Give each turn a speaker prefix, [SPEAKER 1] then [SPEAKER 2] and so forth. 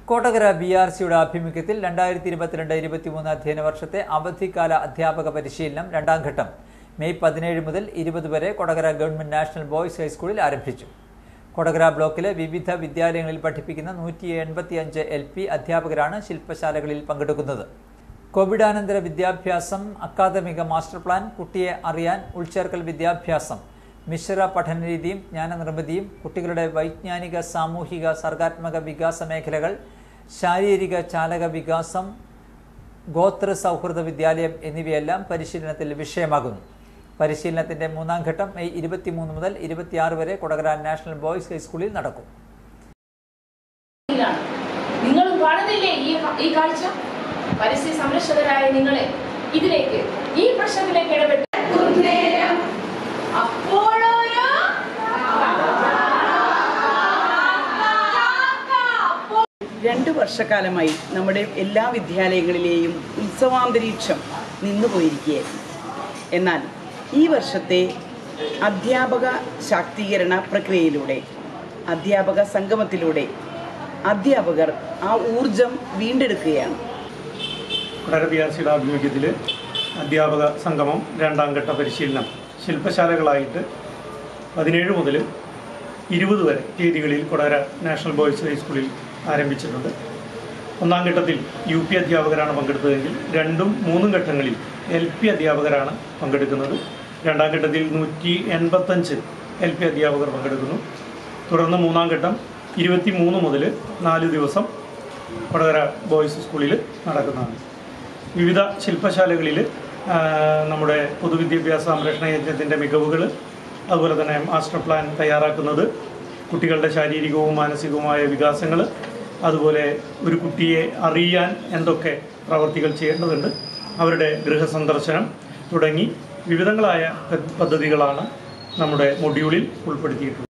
[SPEAKER 1] കോട്ടകര B R സിയുടെ ആഭിമുഖ്യത്തിൽ രണ്ടായിരത്തി ഇരുപത്തിരണ്ട് ഇരുപത്തിമൂന്ന് അധ്യയന വർഷത്തെ അവധിക്കാല അധ്യാപക പരിശീലനം രണ്ടാം ഘട്ടം മെയ് പതിനേഴ് മുതൽ ഇരുപത് വരെ കൊടകര ഗവൺമെന്റ് നാഷണൽ ബോയ്സ് ഹൈസ്കൂളിൽ ആരംഭിച്ചു കൊടകര ബ്ലോക്കിലെ വിവിധ വിദ്യാലയങ്ങളിൽ പഠിപ്പിക്കുന്ന നൂറ്റി എൺപത്തിയഞ്ച് എൽ പി അധ്യാപകരാണ് ശില്പശാലകളിൽ പങ്കെടുക്കുന്നത് കോവിഡാനന്തര വിദ്യാഭ്യാസം അക്കാദമിക മാസ്റ്റർ പ്ലാൻ കുട്ടിയെ അറിയാൻ ഉൾച്ചേർക്കൽ വിദ്യാഭ്യാസം മിശ്ര പഠനരീതിയും ജ്ഞാനനിർമ്മിതിയും കുട്ടികളുടെ വൈജ്ഞാനിക സാമൂഹിക സർഗാത്മക വികാസ മേഖലകൾ ശാരീരിക ചാലക വികാസം ഗോത്ര സൗഹൃദ വിദ്യാലയം എന്നിവയെല്ലാം പരിശീലനത്തിൽ വിഷയമാകുന്നു പരിശീലനത്തിന്റെ മൂന്നാം ഘട്ടം മെയ് ഇരുപത്തിമൂന്ന് മുതൽ ഇരുപത്തിയാറ് വരെ കൊടകര നാഷണൽ ബോയ്സ് ഹൈസ്കൂളിൽ നടക്കും
[SPEAKER 2] ഇതാണ്. നിങ്ങൾ കാണുന്നില്ലേ ഈ ഈ കാഴ്ച പരിസ്ഥിതി സംരക്ഷകരായ നിങ്ങളെ ഇതിലേക്ക് ഈ പ്രശ്നത്തിലേക്ക് ഇടപെട്ട് അപ്പോഴൊരു
[SPEAKER 3] രണ്ട് വർഷക്കാലമായി നമ്മുടെ എല്ലാ വിദ്യാലയങ്ങളിലെയും ഉത്സവാന്തരീക്ഷം നിന്നുപോയിരിക്കുകയായിരുന്നു എന്നാൽ ഈ വർഷത്തെ അധ്യാപക ശാക്തീകരണ പ്രക്രിയയിലൂടെ അധ്യാപക സംഗമത്തിലൂടെ അധ്യാപകർ ആ ഊർജം വീണ്ടെടുക്കുകയാണ്
[SPEAKER 4] കൊടകര ബി ആർ സിയുടെ ആഭിമുഖ്യത്തിൽ അധ്യാപക സംഗമം രണ്ടാം ഘട്ട പരിശീലനം ശില്പശാലകളായിട്ട് പതിനേഴ് മുതൽ ഇരുപത് വരെ തീയതികളിൽ കൊടകര നാഷണൽ ബോയ്സ് ഹൈസ്കൂളിൽ ആരംഭിച്ചിട്ടുണ്ട് ഒന്നാം ഘട്ടത്തിൽ യു പി അധ്യാപകരാണ് പങ്കെടുത്തതെങ്കിൽ രണ്ടും മൂന്നും ഘട്ടങ്ങളിൽ എൽ പി അധ്യാപകരാണ് പങ്കെടുക്കുന്നത് രണ്ടാം ഘട്ടത്തിൽ നൂറ്റി എൺപത്തഞ്ച് എൽ പി അധ്യാപകർ പങ്കെടുക്കുന്നു തുടർന്ന് മൂന്നാം ഘട്ടം ഇരുപത്തി മൂന്ന് മുതൽ നാല് ദിവസം കൊടകര ബോയ്സ് സ്കൂളിൽ നടക്കുന്നതാണ് വിവിധ ശില്പശാലകളിൽ ആ, നമ്മുടെ പൊതുവിദ്യാഭ്യാസ സംരക്ഷണ യജ്ഞത്തിൻ്റെ മികവുകൾ അതുപോലെ തന്നെ മാസ്റ്റർ പ്ലാൻ തയ്യാറാക്കുന്നത് കുട്ടികളുടെ ശാരീരികവും മാനസികവുമായ വികാസങ്ങൾ അതുപോലെ ഒരു കുട്ടിയെ അറിയാൻ എന്തൊക്കെ പ്രവർത്തികൾ ചെയ്യേണ്ടതുണ്ട് അവരുടെ ഗൃഹസന്ദർശനം തുടങ്ങി വിവിധങ്ങളായ പദ്ധതികളാണ് നമ്മുടെ മൊഡ്യൂളിൽ ഉൾപ്പെടുത്തിയിട്ടുള്ളത്